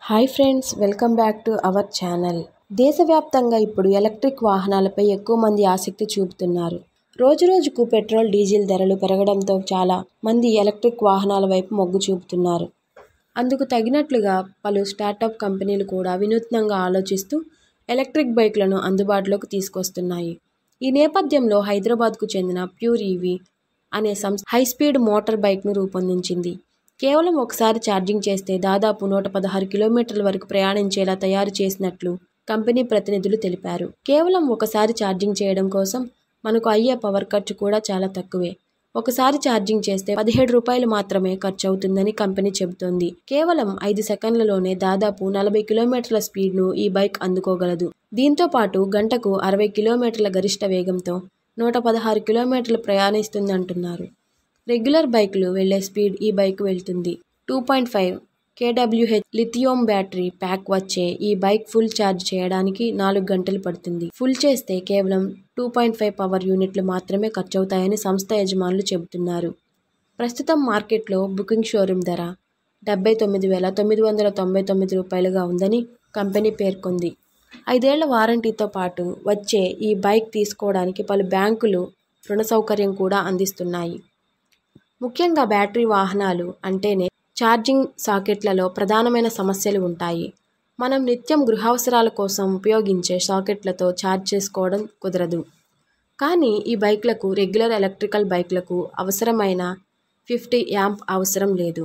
hi friends welcome back to our channel దేశవ్యాప్తంగా ఇప్పుడు electric వాహనాలపై ఎక్కువ మంది ఆసక్తి చూపుతున్నారు రోజురోజుకు పెట్రోల్ డీజిల్ ధరలు పెరగడంతో చాలా మంది ఎలక్ట్రిక్ వాహనాల వైపు మొగ్గు చూపుతున్నారు అందుకు తగినట్లుగా పలు స్టార్టప్ కంపెనీలు కూడా వినూత్నంగా ఆలోచిస్తూ ఎలక్ట్రిక్ బైక్లను అందుబాటులోకి తీసుకొస్తున్నాయి ఈ నేపథ్యంలో హైదరాబాద్కు చెందిన ప్యూర్ ఈవీ అనే సంస్థ హై స్పీడ్ మోటార్ బైక్ను రూపొందించింది కేవలం ఒకసారి ఛార్జింగ్ చేస్తే దాదాపు నూట పదహారు కిలోమీటర్ల వరకు ప్రయాణించేలా తయారు చేసినట్లు కంపెనీ ప్రతినిధులు తెలిపారు కేవలం ఒకసారి ఛార్జింగ్ చేయడం కోసం మనకు అయ్యే పవర్ ఖర్చు కూడా చాలా తక్కువే ఒకసారి ఛార్జింగ్ చేస్తే పదిహేడు రూపాయలు మాత్రమే ఖర్చు అవుతుందని కంపెనీ చెబుతోంది కేవలం ఐదు సెకండ్లలోనే దాదాపు నలభై కిలోమీటర్ల స్పీడ్ను ఈ బైక్ అందుకోగలదు దీంతో పాటు గంటకు అరవై కిలోమీటర్ల గరిష్ట వేగంతో నూట పదహారు కిలోమీటర్లు ప్రయాణిస్తుందంటున్నారు రెగ్యులర్ బైకులు వెళ్లే స్పీడ్ ఈ బైక్ వెళ్తుంది టూ పాయింట్ ఫైవ్ కేడబ్ల్యూహెచ్ లిథియోమ్ బ్యాటరీ ప్యాక్ వచ్చే ఈ బైక్ ఫుల్ ఛార్జ్ చేయడానికి నాలుగు గంటలు పడుతుంది ఫుల్ చేస్తే కేవలం టూ పాయింట్ ఫైవ్ పవర్ యూనిట్లు మాత్రమే ఖర్చవుతాయని సంస్థ యజమానులు చెబుతున్నారు ప్రస్తుతం మార్కెట్లో బుకింగ్ షోరూమ్ ధర డెబ్బై తొమ్మిది వేల తొమ్మిది వందల తొంభై తొమ్మిది రూపాయలుగా ఉందని కంపెనీ పేర్కొంది ఐదేళ్ల వారంటీతో పాటు వచ్చే ఈ బైక్ తీసుకోవడానికి పలు బ్యాంకులు రుణ సౌకర్యం కూడా అందిస్తున్నాయి ముఖ్యంగా బ్యాటరీ వాహనాలు అంటేనే ఛార్జింగ్ సాకెట్లలో ప్రధానమైన సమస్యలు ఉంటాయి మనం నిత్యం గృహావసరాల కోసం ఉపయోగించే సాకెట్లతో ఛార్జ్ చేసుకోవడం కుదరదు కానీ ఈ బైక్లకు రెగ్యులర్ ఎలక్ట్రికల్ బైక్లకు అవసరమైన ఫిఫ్టీ యాంప్ అవసరం లేదు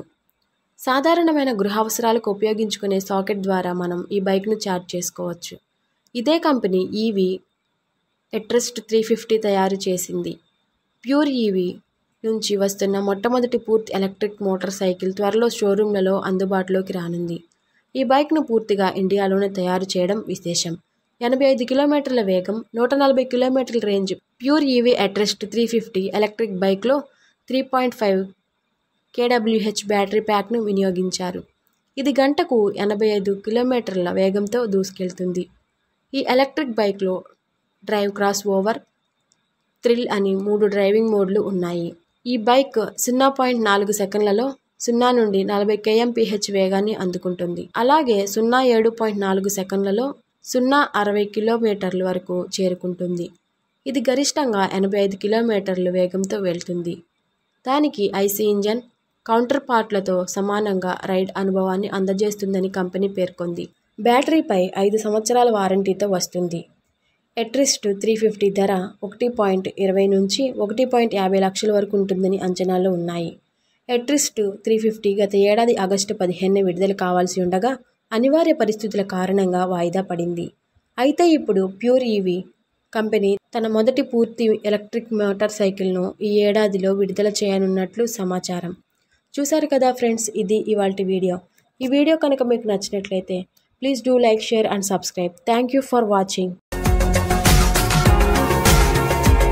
సాధారణమైన గృహావసరాలకు ఉపయోగించుకునే సాకెట్ ద్వారా మనం ఈ బైక్ను ఛార్జ్ చేసుకోవచ్చు ఇదే company EV etryst three fifty తయారు చేసింది ప్యూర్ ఈవీ నుంచి వస్తున్న మొట్టమొదటి పూర్తి ఎలక్ట్రిక్ మోటార్ సైకిల్ త్వరలో షోరూంలలో అందుబాటులోకి రానుంది ఈ బైక్ను పూర్తిగా ఇండియాలోనే తయారు చేయడం విశేషం ఎనభై ఐదు కిలోమీటర్ల వేగం నూట నలభై కిలోమీటర్ల range pure EV etryst three fifty electric బైక్లో త్రీ పాయింట్ ఫైవ్ కేడబ్ల్యూహెచ్ బ్యాటరీ ప్యాక్ను వినియోగించారు ఇది గంటకు ఎనభై ఐదు కిలోమీటర్ల వేగంతో దూసుకెళ్తుంది ఈ ఎలక్ట్రిక్ బైక్లో డ్రైవ్ క్రాస్ ఓవర్ థ్రిల్ అని మూడు డ్రైవింగ్ మోడ్లు ఉన్నాయి ఈ బైక్ సున్నా పాయింట్ నాలుగు సెకండ్లలో సున్నా నుండి నలభై కేఎంపీహెచ్ వేగాన్ని అందుకుంటుంది అలాగే సున్నా ఏడు పాయింట్ నాలుగు సెకండ్లలో సున్నా అరవై కిలోమీటర్ల వరకు చేరుకుంటుంది ఇది గరిష్టంగా ఎనభై ఐదు కిలోమీటర్ల వేగంతో వెళ్తుంది దానికి ఐసీ ఇంజన్ కౌంటర్ పార్ట్లతో సమానంగా రైడ్ అనుభవాన్ని అందజేస్తుందని కంపెనీ పేర్కొంది బ్యాటరీపై ఐదు సంవత్సరాల వారంటీతో వస్తుంది ఎట్రిస్ట్ త్రీ ఫిఫ్టీ ధర ఒకటి పాయింట్ ఇరవై నుంచి ఒకటి పాయింట్ యాభై లక్షల వరకు ఉంటుందని అంచనాలు ఉన్నాయి ఎట్రిస్ట్ త్రీ ఫిఫ్టీ గత ఏడాది ఆగస్టు పదిహేను విడుదల కావాల్సి ఉండగా అనివార్య పరిస్థితుల కారణంగా వాయిదా పడింది అయితే ఇప్పుడు ప్యూర్ ఈవీ కంపెనీ తన మొదటి పూర్తి ఎలక్ట్రిక్ మోటార్ సైకిల్ను ఈ ఏడాదిలో విడుదల చేయనున్నట్లు సమాచారం చూశారు కదా ఫ్రెండ్స్ ఇది ఇవాల్టి వీడియో ఈ వీడియో కనుక మీకు నచ్చినట్లయితే please do like share and subscribe thank you for watching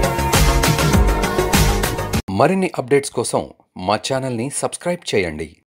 మరిన్ని అప్డేట్స్ కోసం మా ఛానల్ని సబ్స్క్రైబ్ చేయండి